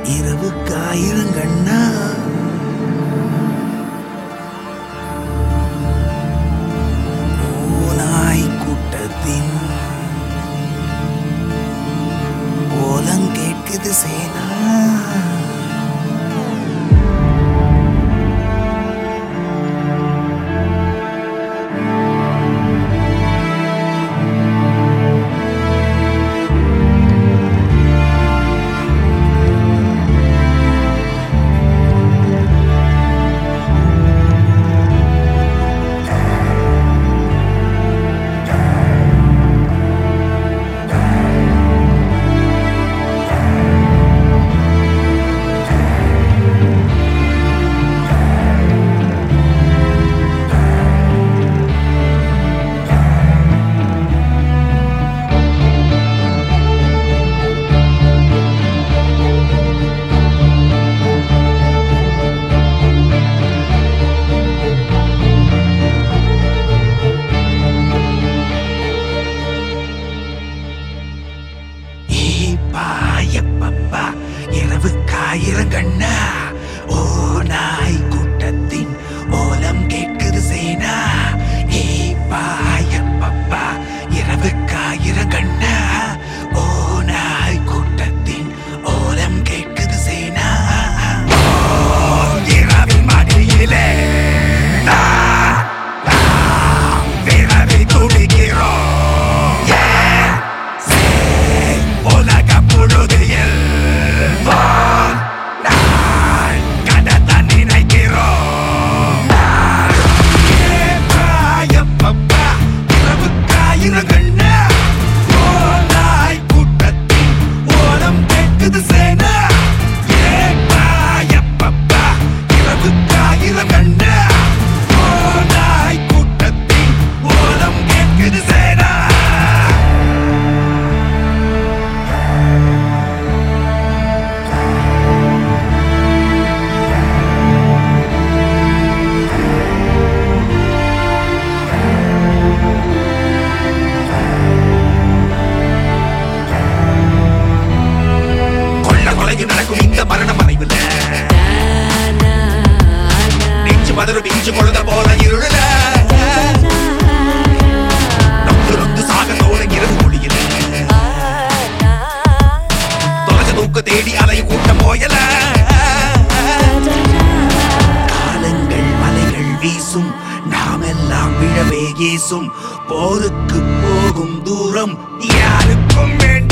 இரவுக்கு ஆயிரம் கண்ணா ஓநாய் கூட்டத்தின் ஓலம் கேட்குது சேனா பாயப்பப்பா இரவுக்கு ஆயிரம் கண்ணா ஓ நாய் கூட்டத்தின் ஓலம் கேட்குது சேனா ஏ பாயப்பப்பா இரவுக்கு ஆயிரம் கண்ணா ஓ நாய் கூட்டத்தின் ஓலம் கேட்குது சேனா ஓ, இரவின் மடியிலே நான், நாம் விரவி துடிக்கிறோம் ஏன் உலக முழுதில் வான் நான் கடத்த நினைக்கிறோம் ஏப்பாயப்பப்பா இரவுக்காயிரம் கண்ணா ஓநாய் கூட்டத்தின் ஓலம் கேட்குது சேனா ஏப்பாயப்பப்பா இரவுக்காயிரம் கண்ணா ஓநாய் கூட்டத்தின் ஓலம் கேட்குது சேனா கொள்ள கொலையும் நடக்கும் இந்த மரண மறைவுல நெஞ்சு மதரும் இஞ்சு கொழுத போல இருள நொந்து நொந்து சாக தோணும் இரவு மொழியில தொலைச்ச தூக்க தேடி அலையும் கூட்டம் போயல காலங்கள் மலைகள் வீசும் நாமெல்லாம் விழவே ஏசும் போருக்கு போகும் தூரம் யாருக்கும் வேண்டாம்